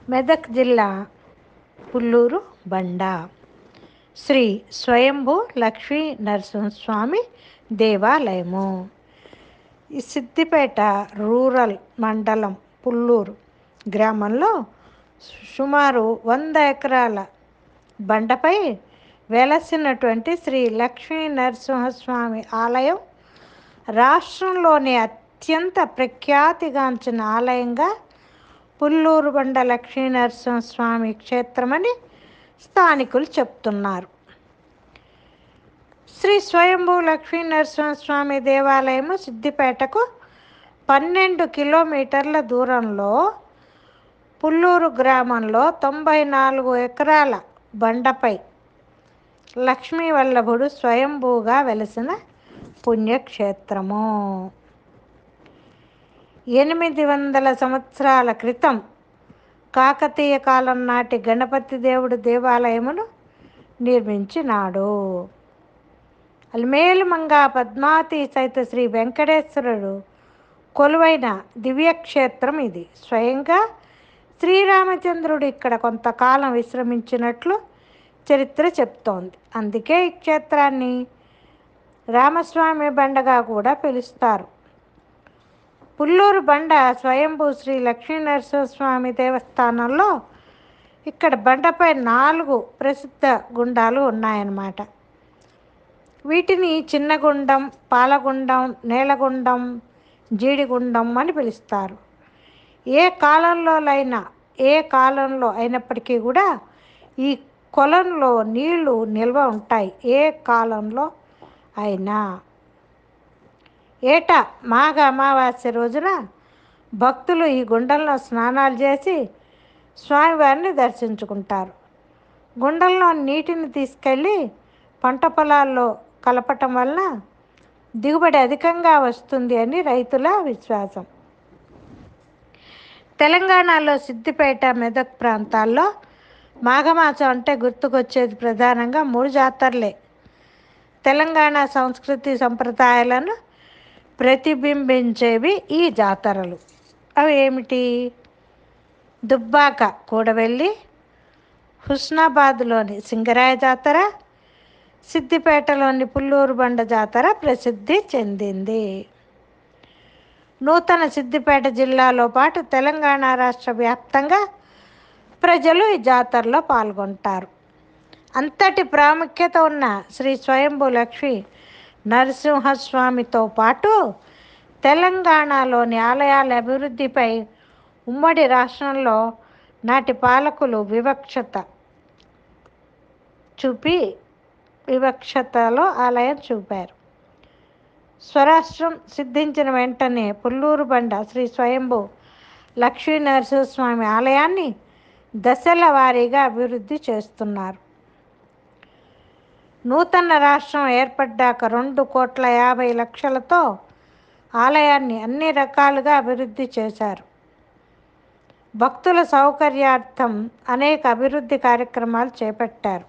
మెదక్ జిల్లా పుల్లూరు బండ శ్రీ స్వయంభూ లక్ష్మీ నరసింహస్వామి దేవాలయము ఈ సిద్దిపేట రూరల్ మండలం పుల్లూరు గ్రామంలో సుమారు వంద ఎకరాల బండపై వెలసినటువంటి శ్రీ లక్ష్మీ నరసింహస్వామి ఆలయం రాష్ట్రంలోని అత్యంత ప్రఖ్యాతిగాంచిన ఆలయంగా పుల్లూరు బండ లక్ష్మీ నరసింహస్వామి క్షేత్రమని స్థానికులు చెప్తున్నారు శ్రీ స్వయంభూ లక్ష్మీ నరసింహస్వామి దేవాలయము సిద్దిపేటకు పన్నెండు కిలోమీటర్ల దూరంలో పుల్లూరు గ్రామంలో తొంభై నాలుగు ఎకరాల బండపై లక్ష్మీ వల్లభుడు స్వయంభూగా వెలసిన పుణ్యక్షేత్రము ఎనిమిది వందల సంవత్సరాల క్రితం కాకతీయ కాలం నాటి గణపతి దేవుడు దేవాలయమును నిర్మించినాడు అల్మేలుమంగ పద్మావతి సైత శ్రీ వెంకటేశ్వరుడు కొలువైన దివ్యక్షేత్రం ఇది స్వయంగా శ్రీరామచంద్రుడు ఇక్కడ కొంతకాలం విశ్రమించినట్లు చరిత్ర చెప్తోంది అందుకే ఈ క్షేత్రాన్ని రామస్వామి బండగా కూడా పిలుస్తారు పుల్లూరు బండ స్వయంభూ శ్రీ లక్ష్మీనరసింహస్వామి దేవస్థానంలో ఇక్కడ బండపై నాలుగు ప్రసిద్ధ గుండాలు ఉన్నాయన్నమాట వీటిని చిన్నగుండం పాలగుండం నేలగుండం జీడిగుండం అని పిలుస్తారు ఏ కాలంలోనైనా ఏ కాలంలో అయినప్పటికీ కూడా ఈ కొలంలో నీళ్లు నిల్వ ఉంటాయి ఏ కాలంలో అయినా ఏటా మాఘ అమావాస్య రోజున భక్తులు ఈ గుండంలో స్నానాలు చేసి స్వామివారిని దర్శించుకుంటారు గుండంలో నీటిని తీసుకెళ్ళి పంట పొలాల్లో కలపటం వలన దిగుబడి అధికంగా వస్తుంది అని రైతుల విశ్వాసం తెలంగాణలో సిద్దిపేట మెదక్ ప్రాంతాల్లో మాఘమాసం అంటే గుర్తుకొచ్చేది ప్రధానంగా మూడు జాతరలే తెలంగాణ సంస్కృతి సంప్రదాయాలను ప్రతిబింబించేవి ఈ జాతరలు అవి ఏమిటి దుబ్బాక కూడవెల్లి హుస్నాబాద్లోని సింగరాయ జాతర సిద్దిపేటలోని పుల్లూరు బండ జాతర ప్రసిద్ధి చెందింది నూతన సిద్దిపేట జిల్లాలో పాటు తెలంగాణ రాష్ట్ర వ్యాప్తంగా ప్రజలు ఈ జాతరలో పాల్గొంటారు అంతటి ప్రాముఖ్యత ఉన్న శ్రీ స్వయంభూ లక్ష్మి నరసింహస్వామితో పాటు తెలంగాణలోని ఆలయాల అభివృద్ధిపై ఉమ్మడి రాష్ట్రంలో నాటి పాలకులు వివక్షత చూపి వివక్షతలో ఆలయం చూపారు స్వరాష్ట్రం సిద్ధించిన వెంటనే పుల్లూరు బండ శ్రీ స్వయంభూ లక్ష్మీ నరసింహస్వామి ఆలయాన్ని దశల వారీగా అభివృద్ధి చేస్తున్నారు నూతన రాష్ట్రం ఏర్పడ్డాక రెండు కోట్ల యాభై లక్షలతో ఆలయాన్ని అన్ని రకాలుగా అభివృద్ధి చేశారు భక్తుల సౌకర్యార్థం అనేక అభివృద్ధి కార్యక్రమాలు చేపట్టారు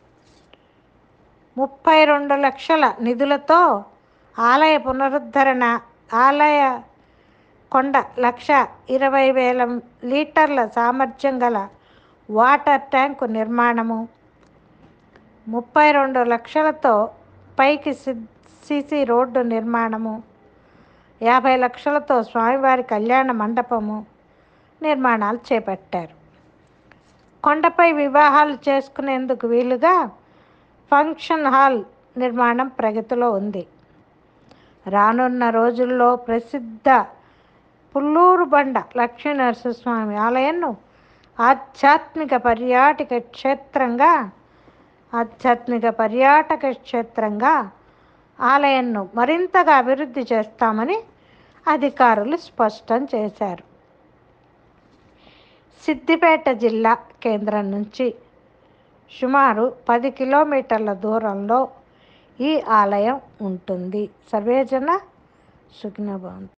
ముప్పై రెండు లక్షల నిధులతో ఆలయ పునరుద్ధరణ ఆలయ కొండ లక్ష ఇరవై వేల లీటర్ల సామర్థ్యం గల వాటర్ ట్యాంకు నిర్మాణము ముప్పై రెండు లక్షలతో పైకి సిసి రోడ్డు నిర్మాణము యాభై లక్షలతో స్వామివారి కళ్యాణ మండపము నిర్మాణాలు చేపట్టారు కొండపై వివాహాలు చేసుకునేందుకు వీలుగా ఫంక్షన్ హాల్ నిర్మాణం ప్రగతిలో ఉంది రానున్న రోజుల్లో ప్రసిద్ధ పుల్లూరు బండ లక్ష్మీ నరసింహస్వామి ఆలయంను ఆధ్యాత్మిక పర్యాటక క్షేత్రంగా ఆధ్యాత్మిక పర్యాటక క్షేత్రంగా ఆలయంను మరింతగా అభివృద్ధి చేస్తామని అధికారులు స్పష్టం చేశారు సిద్దిపేట జిల్లా కేంద్రం నుంచి సుమారు పది కిలోమీటర్ల దూరంలో ఈ ఆలయం ఉంటుంది సర్వేజన సుఖ్నభవంతు